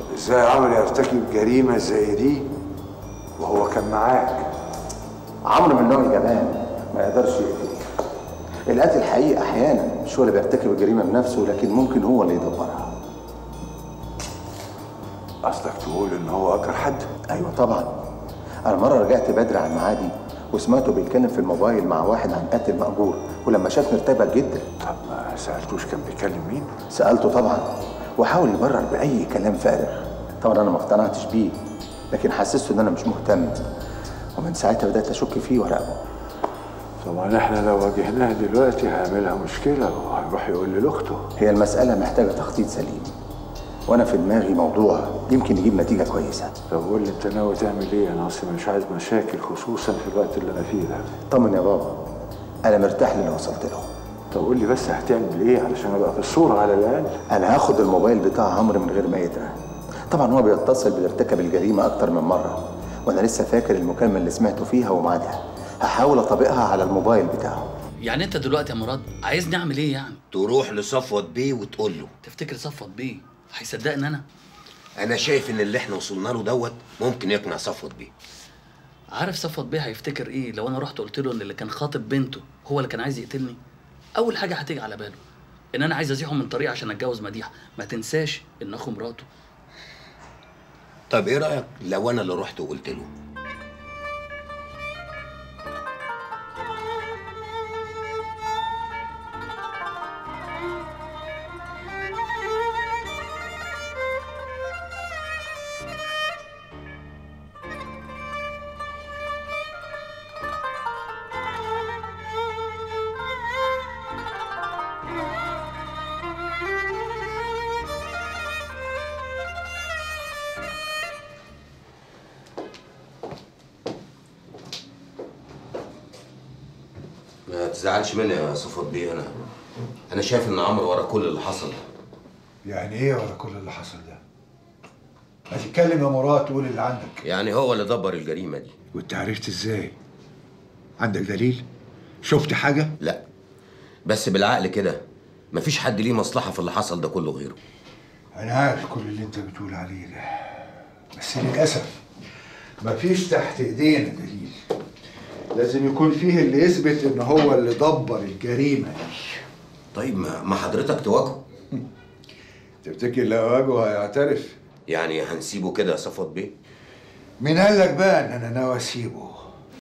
طب ازاي عمرو يرتكب جريمه زي دي وهو كان معاك عمرو من نوع الجبان ما يقدرش يقتل القتل الحقيقي احيانا مش هو اللي بيرتكب الجريمه بنفسه لكن ممكن هو اللي يدبرها قصدك تقول ان هو اجر حد ايوه طبعا انا مره رجعت بدري عن معادي وسمعته بيتكلم في الموبايل مع واحد عن قتل مأجور ولما شافني ارتبك جدا طب ما سالتوش كان بيكلم مين سألته طبعا وحاول يبرر بأي كلام فارغ طبعا أنا ما اقتنعتش بيه لكن حسسته إن أنا مش مهتم ومن ساعتها بدأت أشك فيه وأراقبه طبعا احنا لو واجهناه دلوقتي هيعملها مشكله وهيروح يقول لاخته هي المسألة محتاجة تخطيط سليم وأنا في دماغي موضوع يمكن يجيب نتيجة كويسة طب قول لي انت ناوي تعمل ايه انا اصلا مش عايز مشاكل خصوصا في الوقت اللي انا فيه ده طمن يا بابا أنا مرتاح للي وصلت له طب قول لي بس هتعمل ايه علشان ابقى في الصوره على الاقل أنا هاخد الموبايل بتاع عمرو من غير ما يدرى طبعا هو بيتصل باللي ارتكب الجريمة أكتر من مرة وأنا لسه فاكر المكالمة اللي سمعته فيها وميعادها هحاول أطبقها على الموبايل بتاعه يعني انت دلوقتي يا مراد عايزني اعمل ايه يعني تروح لصفوت بيه وتقول له تفتكر صفوت بيه هيصدقني انا انا شايف ان اللي احنا وصلنا له دوت ممكن يقنع صفوت بيه عارف صفوت بيه هيفتكر ايه لو انا رحت قلت له ان اللي كان خاطب بنته هو اللي كان عايز يقتلني اول حاجه هتيجي على باله ان انا عايز ازيحه من طريق عشان اتجوز مديحه ما تنساش ان اخو مراته طب ايه رايك لو انا اللي رحت وقلت له ما تزعلش مني يا صفوت بيه انا انا شايف ان عمرو ورا كل اللي حصل ده يعني ايه ورا كل اللي حصل ده؟ ما تتكلم يا مراد تقول اللي عندك يعني هو اللي دبر الجريمه دي وانت عرفت ازاي؟ عندك دليل؟ شفت حاجة؟ لا بس بالعقل كده مفيش حد ليه مصلحه في اللي حصل ده كله غيره أنا عارف كل اللي أنت بتقول عليه ده بس للأسف مفيش تحت إيدينا دليل لازم يكون فيه اللي يثبت إن هو اللي دبر الجريمة دي طيب ما, ما حضرتك تواجهه تفتكر لو واجهه هيعترف؟ يعني هنسيبه كده يا صفوت بيه مين قال لك بقى إن أنا ناوي أسيبه؟